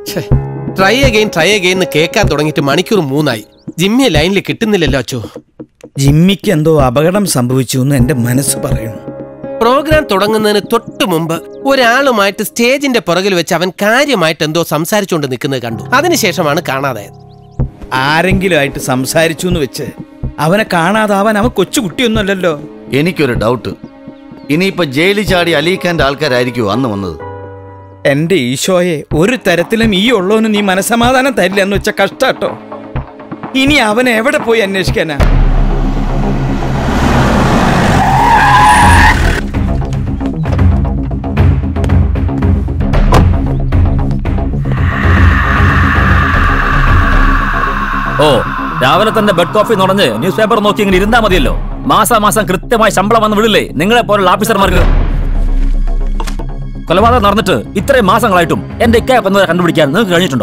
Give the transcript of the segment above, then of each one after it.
Try again try again എന്ന് കേൾക്കാൻ തുടങ്ങിയിട്ട് മണിക്കൂർ മൂന്നായി ജിമ്മിയെ ലൈനിൽ കിട്ടുന്നില്ലല്ലോ അച്ചോ ജിമ്മിക്ക് എന്തോ അപകടം സംഭവിച്ചു എന്ന് എന്റെ മനസ്സ് പറയുന്നു പ്രോഗ്രാം തുടങ്ങുന്നതിന് തൊട്ട് മുമ്പ് ഒരാളുമായിട്ട് സ്റ്റേജിന്റെ പുറകിൽ വെച്ച് അവൻ കാര്യമായിട്ട് എന്തോ സംസാരിച്ചുകൊണ്ട് നിൽക്കുന്നത് കണ്ടു അതിനുശേഷമാണ് കാണാതായത് ആരെങ്കിലും ആയിട്ട് സംസാരിച്ചു എന്ന് വെച്ച് അവനെ കാണാതാവാൻ അവൻ കൊച്ചുകുട്ടിയൊന്നുമല്ലല്ലോ എനിക്കൊരു ഡൗട്ട് ഇനിയിപ്പോ ജയിലിൽ ചാടി അലീഖാന്റെ ആൾക്കാരായിരിക്കുമോ അന്ന് വന്നത് എന്റെ ഈശോയെ ഒരു തരത്തിലും ഈ ഉള്ളവന് നീ മനസമാധാനം തരില്ല എന്ന് വെച്ച കഷ്ടാട്ടോ ഇനി അവൻ എവിടെ പോയി അന്വേഷിക്കാനാ ഓ രാവിലെ തന്നെ ബെഡ് കോഫി നുടഞ്ഞ് ന്യൂസ് പേപ്പർ നോക്കി ഇങ്ങനെ ഇരുന്നാ മതിയല്ലോ മാസം മാസം കൃത്യമായി ശമ്പളം വന്ന് വിടില്ലേ നിങ്ങളെ പോലുള്ള ഓഫീസർമാർക്ക് കൊലപാതകം നടന്നിട്ട് ഇത്രയും മാസങ്ങളായിട്ടും എന്റെ ഇക്കയെ കൊന്നവരെ കണ്ടുപിടിക്കാൻ നിങ്ങൾക്ക് കഴിഞ്ഞിട്ടുണ്ടോ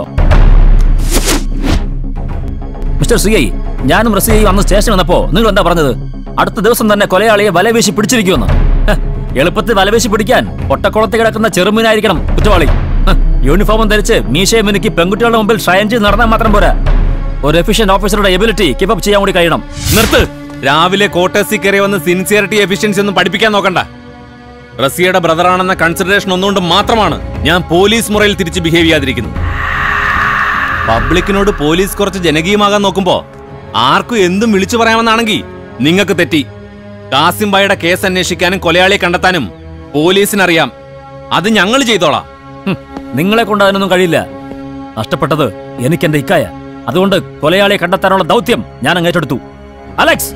മിസ്റ്റർ സി ഐ ഞാനും റസിയയും അന്ന് സ്റ്റേഷൻ വന്നപ്പോ നിങ്ങൾ എന്താ പറഞ്ഞത് അടുത്ത ദിവസം തന്നെ കൊലയാളിയെ വലവീശി പിടിച്ചിരിക്കുമെന്ന് ഹ്, എളുപ്പത്തിൽ വലവീശി പിടിക്കാൻ ഒട്ടക്കുളത്ത് കിടക്കുന്ന ചെറുമീനായിരിക്കണം കുറ്റവാളി ഹ്, യൂണിഫോമും ധരിച്ച് മീശയെ മിനുക്കി പെൺകുട്ടികളുടെ മുമ്പിൽ ഷയൻ ചെയ്ത് നടന്നാൽ മാത്രം പോരാ ഒരു എഫിഷ്യന്റ് ഓഫീസറുടെ എബിലിറ്റി കീപ്പ് അപ്പ് ചെയ്യാൻ കൂടി കഴിയണം നിർത്ത് രാവിലെ കോട്ടേഴ്സിൽ കയറി വന്ന് സിൻസിയറിറ്റി എഫിഷ്യൻസി ഒന്നും പഠിപ്പിക്കാൻ നോക്കണ്ട റസിയയുടെ ബ്രദറാണെന്ന കൺസിഡറേഷൻ ഒന്നുകൊണ്ട് മാത്രമാണ് ഞാൻ പോലീസ് മുറയിൽ തിരിച്ച് ബിഹേവ് ചെയ്യാതിരിക്കുന്നത് പബ്ലിക്കിനോട് പോലീസ് കുറച്ച് ജനകീയമാകാൻ നോക്കുമ്പോ ആർക്കും എന്തും വിളിച്ചു പറയാമെന്നാണെങ്കിൽ നിങ്ങൾക്ക് തെറ്റി കാസിം ബായുടെ കേസ് അന്വേഷിക്കാനും കൊലയാളിയെ കണ്ടെത്താനും പോലീസിനറിയാം അത് ഞങ്ങൾ ചെയ്തോളാം ഹും, നിങ്ങളെ കൊണ്ട് അതിനൊന്നും കഴിയില്ല നഷ്ടപ്പെട്ടത് എനിക്ക് എന്റെ ഇക്കായ അതുകൊണ്ട് കൊലയാളിയെ കണ്ടെത്താനുള്ള ദൗത്യം ഞാൻ അങ്ങ് ഏറ്റെടുത്തു അലക്സ്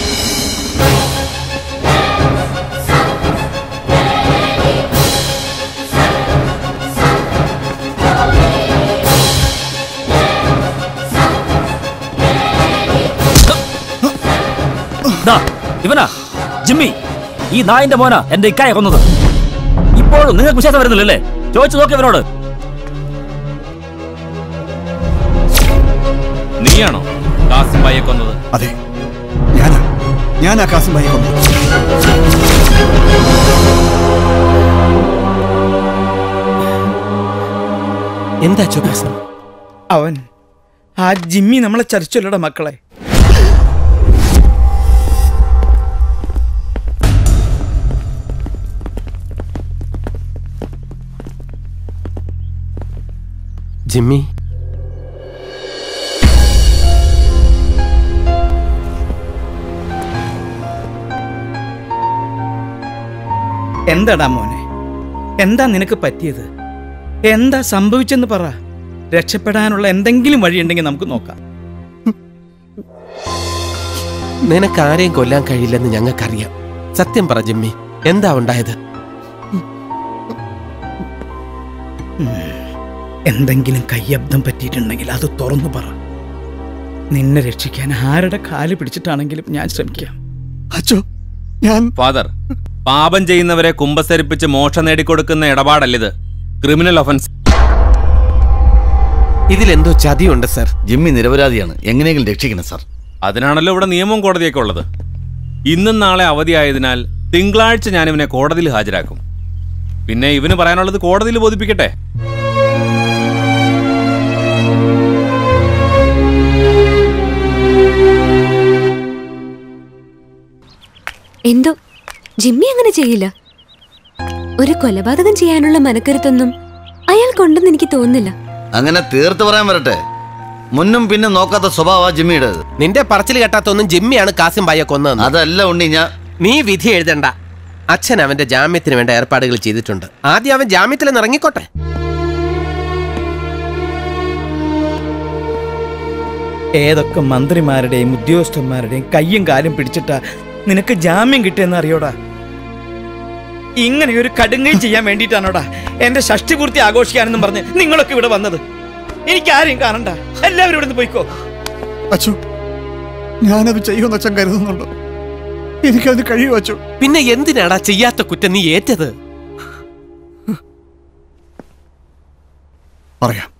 ദാ, ഇവനാ ജിമ്മി ഈ നായിന്റെ മോനാ എന്റെ ഇക്കായ കൊന്നത് ഇപ്പോഴും നിങ്ങൾക്ക് വിശ്വാസം വരുന്നില്ലല്ലേ ചോദിച്ചു നോക്കി ഇവനോട് നീയാണോ കാസിം ബായെ കൊന്നത് അതെ ഞാനാ ഞാനാ കാസിം ഭായി കൊന്നത് എന്താ അച്ചോ പ്രശ്നം അവൻ ആ ജിമ്മി നമ്മളെ ചതിച്ചല്ലോടെ മക്കളെ ജിമ്മി എന്താടാ മോനെ എന്താ നിനക്ക് പറ്റിയത് എന്താ സംഭവിച്ചെന്ന് പറ രക്ഷപ്പെടാനുള്ള എന്തെങ്കിലും വഴിയുണ്ടെങ്കിൽ നമുക്ക് നോക്കാം നിനക്ക് ആരെയും കൊല്ലാൻ കഴിയില്ലെന്ന് ഞങ്ങൾക്കറിയാം സത്യം പറ ജിമ്മി എന്താ ഉണ്ടായത് എന്തെങ്കിലും കയ്യബ്ദം പറ്റിയിട്ടുണ്ടെങ്കിൽ അത് തുറന്നു പറ നിന്നെ രക്ഷിക്കാൻ ആരുടെ കാല് പിടിച്ചിട്ടാണെങ്കിലും ഞാൻ ശ്രമിക്കാം അച്ചോ ഞാൻ ഫാദർ പാപം ചെയ്യുന്നവരെ കുമ്പസരിപ്പിച്ച് മോക്ഷം നേടിക്കൊടുക്കുന്ന ഇടപാടല്ലിത് ക്രിമിനൽ ഒഫൻസ് ഇതിലെന്തോ ചതിയുണ്ട് സർ ജിമ്മി നിരപരാധിയാണ് എങ്ങനെയെങ്കിലും രക്ഷിക്കണം സാർ അതിനാണല്ലോ ഇവിടെ നിയമവും കോടതിയൊക്കെ ഉള്ളത് ഇന്നും നാളെ അവധിയായതിനാൽ തിങ്കളാഴ്ച ഞാൻ ഇവനെ കോടതിയിൽ ഹാജരാക്കും പിന്നെ ഇവന് പറയാനുള്ളത് കോടതിയിൽ ബോധിപ്പിക്കട്ടെ എന്തോ ജിമ്മി അങ്ങനെ ചെയ്യില്ല ഒരു കൊലപാതകം ചെയ്യാനുള്ള മനക്കരുത്തൊന്നും അയാൾക്കുണ്ടെന്ന് എനിക്ക് തോന്നുന്നില്ല അങ്ങനെ തീർത്ത് പറയാൻ വരട്ടെ മുന്നും പിന്നും നോക്കാത്ത സ്വഭാവ ജിമ്മിയുടെ നിന്റെ പറച്ചിൽ കേട്ടാത്തൊന്നും ജിമ്മിയാണ് കാസിം ബായെ കൊന്നതെന്ന് അതല്ല ഉണ്ണി ഞാൻ നീ വിധി എഴുതണ്ട അച്ഛൻ അവന്റെ ജാമ്യത്തിന് വേണ്ട ഏർപ്പാടുകൾ ചെയ്തിട്ടുണ്ട് ആദ്യം അവൻ ജാമ്യത്തിൽ നിന്ന് ഇറങ്ങിക്കോട്ടെ ഏതൊക്കെ മന്ത്രിമാരുടെയും ഉദ്യോഗസ്ഥന്മാരുടെയും കയ്യും കാലും പിടിച്ചിട്ടാ നിനക്ക് ജാമ്യം കിട്ടിയെന്ന് അറിയോടാ ഇങ്ങനെ ഒരു കടുങ്ങയും ചെയ്യാൻ വേണ്ടിയിട്ടാണോടാ എന്റെ ഷഷ്ടിപൂർത്തി ആഘോഷിക്കാനെന്നും പറഞ്ഞ് നിങ്ങളൊക്കെ ഇവിടെ വന്നത് എനിക്ക് ആരെയും കാണണ്ട എല്ലാവരും ഇവിടെ നിന്ന് പോയിക്കോ അച്ചു ഞാനത് ചെയ്യുമെന്ന് അച്ഛൻ കരുതുന്നുണ്ടോ എനിക്കതിന് കഴിയുമോ അച്ചു പിന്നെ എന്തിനാടാ ചെയ്യാത്ത കുറ്റം നീ ഏറ്റത് പറയാം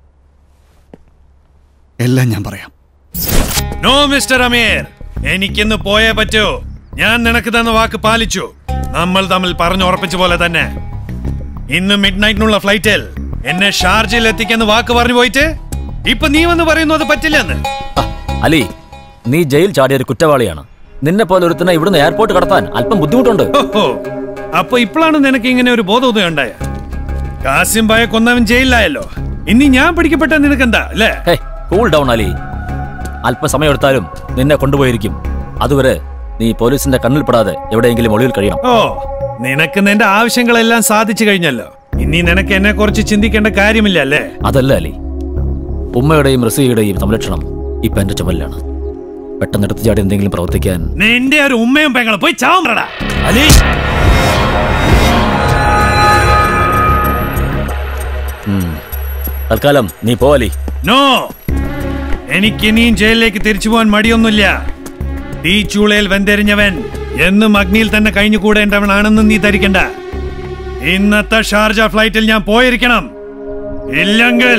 എല്ലാം ഞാൻ പറയാം നോ മിസ്റ്റർ അമീർ എനിക്കിന്ന് പോയേ പറ്റൂ ഞാൻ നിനക്ക് തന്ന വാക്ക് പാലിച്ചു നമ്മൾ തമ്മിൽ പറഞ്ഞുറപ്പിച്ച പോലെ തന്നെ ഇന്ന് മിഡ് നൈറ്റിനുള്ള ഫ്ലൈറ്റിൽ എന്നെ ഷാർജയിൽ എത്തിക്കാന്ന് വാക്ക് പറഞ്ഞു പോയിട്ട് ഇപ്പൊ നീ വന്ന് പറയുന്നു അത് പറ്റില്ലെന്ന് ആ, അലി നീ ജയിൽ ചാടിയ ഒരു കുറ്റവാളിയാണ് നിന്നെ പോലെ ഒരുത്തിനെ ഇവിടുന്ന് എയർപോർട്ട് കടത്താൻ അല്പം ബുദ്ധിമുട്ടുണ്ട് ഓഹോ അപ്പൊ ഇപ്പോഴാണ് നിനക്ക് ഇങ്ങനെ ഒരു ബോധോദയം ഉണ്ടായ കാസിം ബായ കൊന്നവൻ ജയിലിലായല്ലോ ഇനി ഞാൻ പിടിക്കപ്പെട്ട നിനക്കെന്താ അല്ലേ ഹേ കൂൾ ഡൗൺ അലി അല്പം സമയമെടുത്താലും നിന്നെ കൊണ്ടുപോയിരിക്കും അതുവരെ നീ പോലീസിന്റെ കണ്ണിൽ പെടാതെ എവിടെയെങ്കിലും ഒളിവിൽ കഴിയണം ഓ നിനക്ക് നിന്റെ ആവശ്യങ്ങളെല്ലാം സാധിച്ചു കഴിഞ്ഞല്ലോ ഇനി നിനക്ക് എന്നെ കുറിച്ച് ചിന്തിക്കേണ്ട കാര്യമില്ല അല്ലേ അതല്ല അലി ഉമ്മയുടെയും റസിയുടെയും സംരക്ഷണം ഇപ്പൊ എന്റെ ചുമലിലാണ് പെട്ടെന്ന് എടുത്തു ചാടി എന്തെങ്കിലും പ്രവർത്തിക്കാൻ നിന്റെ ഒരു ഉമ്മയും പെങ്ങളും പോയി ചാവറടാ അലി ഉം. തൽക്കാലം നീ പോ അലി നോ എനിക്ക് ഇനിയും ജയിലിലേക്ക് തിരിച്ചു പോകാൻ മടിയൊന്നുമില്ല തീ ചൂളയിൽ വെന്തെരിഞ്ഞവൻ എന്നും അഗ്നിയിൽ തന്നെ കഴിഞ്ഞുകൂടേണ്ടവനാണെന്ന് നീ ധരിക്കണ്ട ഇന്നത്തെ ഷാർജ ഫ്ലൈറ്റിൽ ഞാൻ പോയിരിക്കണം ഇല്ലെങ്കിൽ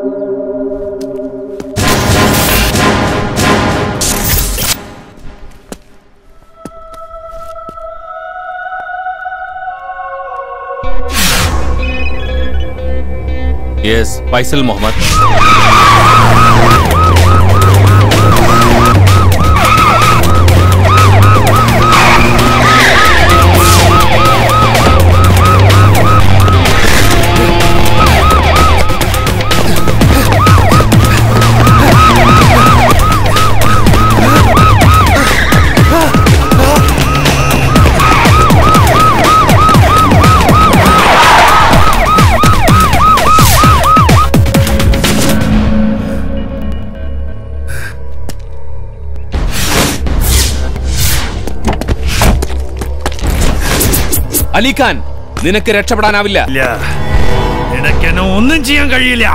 യെസ് ഫൈസൽ മുഹമ്മദ് അലിഖാൻ നിനക്ക് രക്ഷപ്പെടാനാവില്ല ഇല്ല നിനക്കെന്നെ ഒന്നും ചെയ്യാൻ കഴിയില്ല